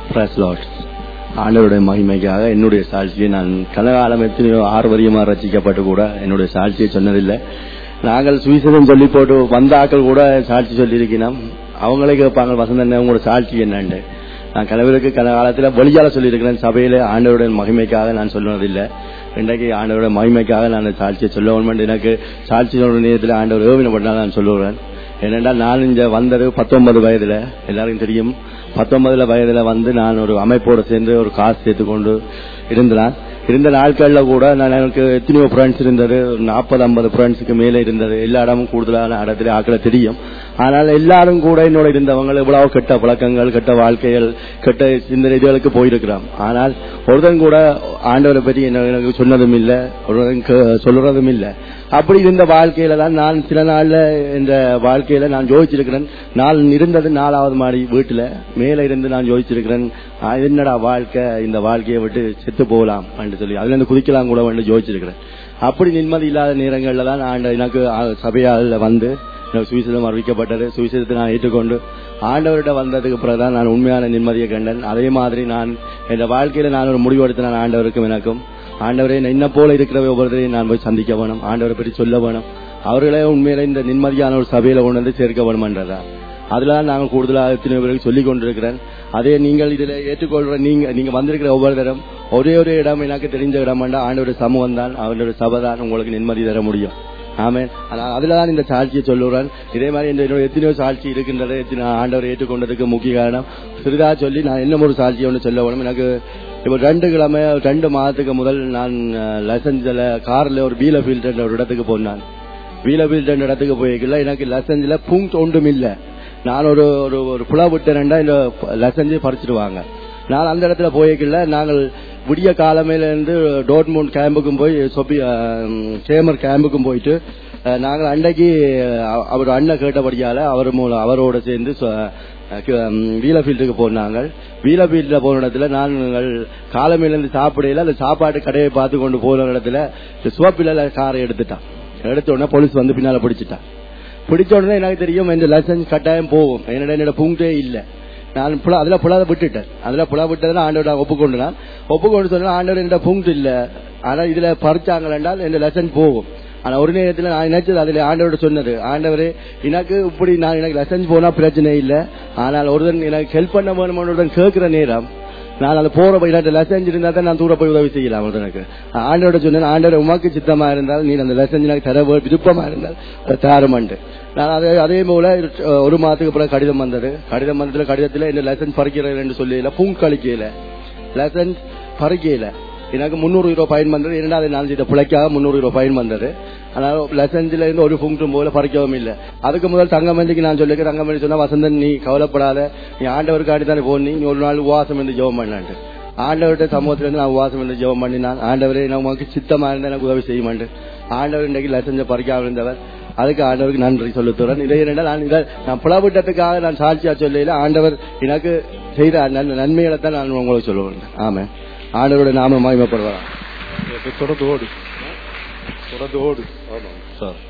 press lot ஆண்டவருடைய மகிமைக்காக என்னுடைய சாட்சியை நான் கனகாலம் எத்தனையோ ஆர்வரியமா ரசிக்கப்பட்டு கூட என்னுடைய சாட்சியை சொன்னதில்லை நாங்கள் சுவிசேஷம் சொல்லி போட்டு வந்த ஆக்கள் கூட சாட்சி சொல்லியிருக்கிறோம் அவங்களே கேட்பாங்க வசந்தன் உங்களோட சாட்சி என்னன்னு நான் கனவிற்கு கன காலத்தில் வெளியால சொல்லியிருக்கிறேன் சபையில ஆண்டவருடைய மகிமைக்காக நான் சொல்லுவதில்லை இன்றைக்கு ஆண்டவருடைய மகிமைக்காக நான் சாட்சியை சொல்ல வேண்டும் எனக்கு சாட்சி சொல்ற நேரத்தில் ஆண்டவர் ஏவினப்பட்டால் நான் சொல்லுவேன் ஏனென்றால் நான் இங்க வந்தது பத்தொன்பது வயதுல எல்லாருக்கும் தெரியும் பத்தொன்பதுல வயதுல வந்து நான் ஒரு அமைப்போடு சேர்ந்து ஒரு காசு சேர்த்துக்கொண்டு இருந்தேன் இருந்த நாட்கள்ல கூட நான் எனக்கு எத்தனையோ ஃப்ரெண்ட்ஸ் இருந்தது நாற்பது ஐம்பது ஃப்ரெண்ட்ஸுக்கு மேலே இருந்தது எல்லா இடமும் கூடுதலான இடத்துல ஆக்களை தெரியும் ஆனால் எல்லாரும் கூட என்னோட இருந்தவங்க இவ்வளவு கெட்ட பழக்கங்கள் கெட்ட வாழ்க்கைகள் கெட்ட சிந்தனை இதுகளுக்கு போயிருக்கிறான் ஆனால் ஒருத்தன் கூட ஆண்டவரை பற்றி என்ன எனக்கு சொன்னதும் இல்லை ஒருத்தன் கே- சொல்றதும் இல்லை அப்படி இருந்த வாழ்க்கையில தான் நான் சில நாள்ல இந்த வாழ்க்கையில நான் யோசிச்சிருக்கிறேன் நான் இருந்தது நாலாவது மாடி வீட்டுல மேல இருந்து நான் யோசிச்சிருக்கிறேன் ஆ, என்னடா வாழ்க்கை இந்த வாழ்க்கையை விட்டு செத்து போகலாம் என்று சொல்லி அதுல இருந்து குதிக்கலாம் கூட வந்து யோசிச்சிருக்கிறேன் அப்படி நிம்மதி இல்லாத நேரங்கள்ல தான் ஆண்ட எனக்கு ஆ, சபையால வந்து எனக்கு சுவிசேஷம் அறிவிக்கப்பட்டது சுவிசேஷத்தை நான் ஏற்றுக்கொண்டு ஆண்டவர்கிட்ட வந்ததுக்கு பிறகுதான் நான் உண்மையான நிம்மதியை கண்டேன் அதே மாதிரி நான் என் வாழ்க்கையில நான் ஒரு முடிவெடுத்து நான் ஆண்டவருக்கும் எனக்கும் ஆண்டவரே என்ன போல இருக்கிற ஒவ்வொருத்தரையும் நான் போய் சந்திக்க வேணும் ஆண்டவரை பற்றி சொல்ல வேணும் அவர்களே உண்மையில இந்த நிம்மதியான ஒரு சபையில கொண்டு வந்து சேர்க்க வேணும்ன்றதா அதுல தான் நாங்கள் கூடுதலாக எத்தனை பேருக்கு சொல்லிக் கொண்டிருக்கிறேன் அதே நீங்கள் இதுல ஏற்றுக்கொள்ற நீங்க நீங்க வந்திருக்கிற ஒவ்வொருத்தரும் ஒரே ஒரு இடம் எனக்கு தெரிஞ்ச இடம் ஆண்டவருடைய சமூகம் தான் அவருடைய சபை தான் உங்களுக்கு நிம்மதி தர முடியும் ஆமே அதுலதான் இந்த சாட்சியை சொல்லுறேன் இதே மாதிரி இந்த என்னோட எத்தனையோ சாட்சி இருக்கின்றது எத்தனை ஆண்டவர் ஏற்றுக்கொண்டதுக்கு முக்கிய காரணம் சிறிதா சொல்லி நான் என்ன ஒரு சாட்சியை ஒன்று சொல்ல வேணும் எனக்கு இப்போ ரெண்டு கிழமை ரெண்டு மாதத்துக்கு முதல் நான் லசன்ஸ்ல கார்ல ஒரு பீல ஃபீல்ட் ஒரு இடத்துக்கு போனான் பீல ஃபீல்ட் இடத்துக்கு போய்க்கல எனக்கு லசன்ஸ்ல பூங்க் ஒன்றும் இல்லை நான் ஒரு ஒரு ஒரு புலா விட்டேன்டா இந்த லசன்ஸை பறிச்சிடுவாங்க நான் அந்த இடத்துல போய்க்கல நாங்கள் விடிய காலமையில இருந்து டோட்மூன் கேம்புக்கும் போய் சொப்பி சேமர் கேம்புக்கும் போயிட்டு அஹ், நாங்கள் அன்னைக்கு அஹ், அவர் அண்ணன் கேட்டபடியால அவர் மூலம் அவரோட சேர்ந்து சொ- வீலஃபீல்டுக்கு போனாங்க வீலஃபீல்டில் போன இடத்துல நாங்கள் காலமையிலேருந்து சாப்பிடையில அந்த சாப்பாட்டு கடையை பார்த்து கொண்டு போன இடத்துல இந்த சிவப்பில காரை எடுத்துட்டான் எடுத்த உடனே போலீஸ் வந்து பின்னால பிடிச்சிட்டான் பிடிச்ச உடனே எனக்கு தெரியும் இந்த லைசன்ஸ் கட்டாயம் போகும் என்னோட என்னோட பூங்கே இல்லை நான் புல- அதுல புலாத விட்டுட்டேன் அதுல புலா விட்டதுல ஆண்டோட ஒப்புக்கொண்டு நான் ஒப்புக்கொண்டு சொன்னா ஆண்டோட என்னோட பூங்கு இல்ல ஆனா இதுல பறிச்சாங்க என்றால் இந்த லெசன் போகும் ஆனா ஒரு நேரத்துல நான் நினைச்சது அதுல ஆண்டவரோட சொன்னது ஆண்டவரே எனக்கு இப்படி நான் எனக்கு லெசன்ஸ் போனா பிரச்சனை இல்ல ஆனால் ஒருத்தன் எனக்கு ஹெல்ப் பண்ண வேணும்னு கேட்கிற நேரம் நான் அது போற போய் லெசன்ஸ் இருந்தா தான் நான் தூர போய் உதவி செய்யலாம் ஒருத்தனுக்கு ஆண்டோட சொன்னேன் ஆண்டோட உமக்கு சித்தமா இருந்தால் நீ அந்த லெசன்ஸ் எனக்கு தர வே- விருப்பமா இருந்தால் அதை தாருமண்டு நான் அதே அதே போல அஹ், ஒரு மாதத்துக்கு அப்புறம் கடிதம் வந்தது கடிதம் வந்ததுல கடிதத்துல இந்த லெசன்ஸ் பறிக்கிறேன் சொல்லல பூங்கழிக்கையில லெசன்ஸ் பறிக்கையில எனக்கு முந்நூறு ரூபாய் பயன் வந்தது இரண்டாவது நாலு இதை பிழைக்காக முந்நூறு ரூபாய் பயன் வந்தது ஆனால் லெசன்ஸ்ல இருந்து ஒரு புங்கும் போல பறிக்கவும் இல்லை அதுக்கு முதல் தங்கமந்திக்கு நான் சொல்லிக்கிறேன் தங்கமந்தி சொன்னா வசந்தன் நீ கவலைப்படாத நீ ஆண்டவருக்காடி தானே போனி நீ ஒரு நாள் உவாசம் என்று ஜெபம் பண்ணான்ட்டு ஆண்டவர்கிட்ட சமூகத்துல இருந்து நான் உவாசம் என்று ஜெபம் பண்ணினான் ஆண்டவரே நமக்கு சித்தமா இருந்தா எனக்கு உதவி செய்ய மாட்டேன் ஆண்டவர் இன்றைக்கு லெசன்ஸை பறிக்காம இருந்தவர் அதுக்கு ஆண்டவருக்கு நன்றி சொல்லுத்துறேன் இதை என்னென்ன நான் இதை நான் புலவிட்டத்துக்காக நான் சாட்சியா சொல்லல ஆண்டவர் எனக்கு செய்த நன்- நன்மைகளை தான் நான் உங்களுக்கு சொல்லுவேன் ஆமா ஆண்டவருடைய நாம மகிமைப்படுவார் தொடர்ந்து ஓடு தொடர்ந்து ஓடு ஆமாம் சார்